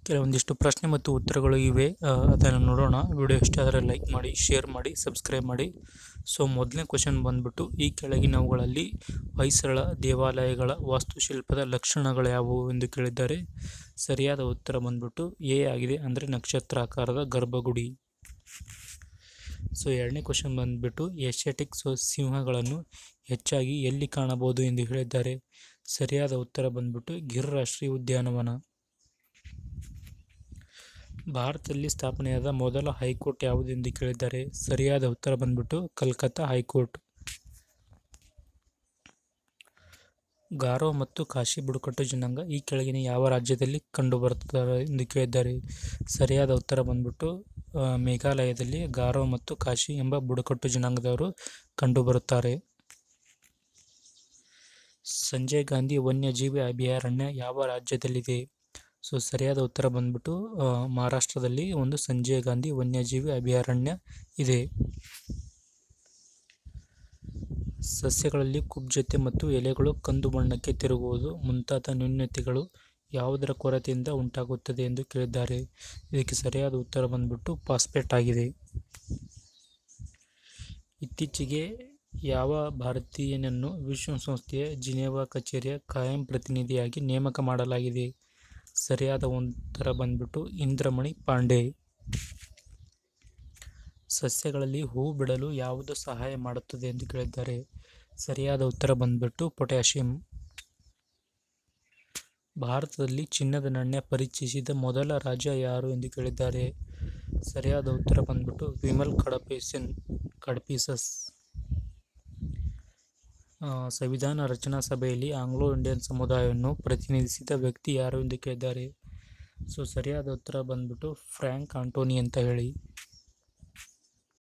ಕೆಲವೊಂದಿಷ್ಟು ಪ್ರಶ್ನೆ ಮತ್ತು ಉತ್ತರಗಳು ಇವೆ ಆ, ಅದನ್ನು ನೋಡೋಣ ವಿಡಿಯೋ ಇಷ್ಟ ಆದರೆ ಲೈಕ್ ಮಾಡಿ ಶೇರ್ ಮಾಡಿ ಸಬ್ಸ್ಕ್ರೈಬ್ ಮಾಡಿ ಸೊ ಮೊದಲನೇ ಕ್ವಶನ್ ಬಂದ್ಬಿಟ್ಟು ಈ ಕೆಳಗಿನವುಗಳಲ್ಲಿ ಹೊಯ್ಸಳ ದೇವಾಲಯಗಳ ವಾಸ್ತುಶಿಲ್ಪದ ಲಕ್ಷಣಗಳು ಯಾವುವು ಎಂದು ಕೇಳಿದ್ದಾರೆ ಸರಿಯಾದ ಉತ್ತರ ಬಂದ್ಬಿಟ್ಟು ಎ ಆಗಿದೆ ಅಂದರೆ ನಕ್ಷತ್ರಾಕಾರದ ಗರ್ಭಗುಡಿ ಸೊ ಎರಡನೇ ಕ್ವಶನ್ ಬಂದ್ಬಿಟ್ಟು ಏಷ್ಯಾಟಿಕ್ ಸೊ ಸಿಂಹಗಳನ್ನು ಹೆಚ್ಚಾಗಿ ಎಲ್ಲಿ ಕಾಣಬಹುದು ಎಂದು ಹೇಳಿದ್ದಾರೆ ಸರಿಯಾದ ಉತ್ತರ ಬಂದ್ಬಿಟ್ಟು ಗಿರ್ ರಾಷ್ಟ್ರೀಯ ಉದ್ಯಾನವನ ಭಾರತದಲ್ಲಿ ಸ್ಥಾಪನೆಯಾದ ಮೊದಲ ಹೈಕೋರ್ಟ್ ಯಾವುದು ಎಂದು ಕೇಳಿದ್ದಾರೆ ಸರಿಯಾದ ಉತ್ತರ ಬಂದ್ಬಿಟ್ಟು ಕಲ್ಕತ್ತಾ ಹೈಕೋರ್ಟ್ ಗಾರೋ ಮತ್ತು ಕಾಶಿ ಬುಡಕಟ್ಟು ಜನಾಂಗ ಈ ಕೆಳಗಿನ ಯಾವ ರಾಜ್ಯದಲ್ಲಿ ಕಂಡುಬರುತ್ತಾರೆ ಎಂದು ಕೇಳಿದ್ದಾರೆ ಸರಿಯಾದ ಉತ್ತರ ಬಂದ್ಬಿಟ್ಟು ಆ, ಮೇಘಾಲಯದಲ್ಲಿ ಗಾರೋ ಮತ್ತು ಕಾಶಿ ಎಂಬ ಬುಡಕಟ್ಟು ಜನಾಂಗದವರು ಕಂಡುಬರುತ್ತಾರೆ ಸಂಜಯ್ ಗಾಂಧಿ ವನ್ಯಜೀವಿ ಅಭಯಾರಣ್ಯ ಯಾವ ರಾಜ್ಯದಲ್ಲಿದೆ ಸೊ ಸರಿಯಾದ ಉತ್ತರ ಬಂದ್ಬಿಟ್ಟು ಆ, ಮಹಾರಾಷ್ಟ್ರದಲ್ಲಿ ಒಂದು ಸಂಜಯ್ ಗಾಂಧಿ ವನ್ಯಜೀವಿ ಅಭಯಾರಣ್ಯ ಇದೆ ಸಸ್ಯಗಳಲ್ಲಿ ಕುಬ್ಜತೆ ಮತ್ತು ಎಲೆಗಳು ಕಂದು ಬಣ್ಣಕ್ಕೆ ತಿರುಗುವುದು ಮುಂತಾದ ನ್ಯೂನತೆಗಳು ಯಾವುದರ ಕೊರತೆಯಿಂದ ಉಂಟಾಗುತ್ತದೆ ಎಂದು ಕೇಳಿದ್ದಾರೆ ಇದಕ್ಕೆ ಸರಿಯಾದ ಉತ್ತರ ಬಂದ್ಬಿಟ್ಟು ಪಾಸ್ಪೇಟ್ ಆಗಿದೆ ಇತ್ತೀಚೆಗೆ ಯಾವ ಭಾರತೀಯನನ್ನು ವಿಶ್ವಸಂಸ್ಥೆಯ ಜಿನೇವಾ ಕಚೇರಿಯ ಕಾಯಂ ಪ್ರತಿನಿಧಿಯಾಗಿ ನೇಮಕ ಮಾಡಲಾಗಿದೆ ಸರಿಯಾದ ಉತ್ತರ ಬಂದ್ಬಿಟ್ಟು ಇಂದ್ರಮಣಿ ಪಾಂಡೆ ಸಸ್ಯಗಳಲ್ಲಿ ಹೂ ಬಿಡಲು ಯಾವುದು ಸಹಾಯ ಮಾಡುತ್ತದೆ ಎಂದು ಕೇಳಿದ್ದಾರೆ ಸರಿಯಾದ ಉತ್ತರ ಬಂದ್ಬಿಟ್ಟು ಪೊಟ್ಯಾಷಿಯಂ ಭಾರತದಲ್ಲಿ ಚಿನ್ನದ ನಾಣ್ಯ ಪರಿಚಯಿಸಿದ ಮೊದಲ ರಾಜ್ಯ ಯಾರು ಎಂದು ಕೇಳಿದ್ದಾರೆ ಸರಿಯಾದ ಉತ್ತರ ಬಂದ್ಬಿಟ್ಟು ವಿಮಲ್ ಕಡಪೀಸನ್ ಕಡಪೀಸಸ್ ಆ, ಸಂವಿಧಾನ ರಚನಾ ಸಭೆಯಲ್ಲಿ ಆಂಗ್ಲೋ ಇಂಡಿಯನ್ ಸಮುದಾಯವನ್ನು ಪ್ರತಿನಿಧಿಸಿದ ವ್ಯಕ್ತಿ ಯಾರು ಎಂದು ಕೇಳಿದ್ದಾರೆ ಸೊ ಸರಿಯಾದ ಉತ್ತರ ಬಂದ್ಬಿಟ್ಟು ಫ್ರ್ಯಾಂಕ್ ಆಂಟೋನಿ ಅಂತ ಹೇಳಿ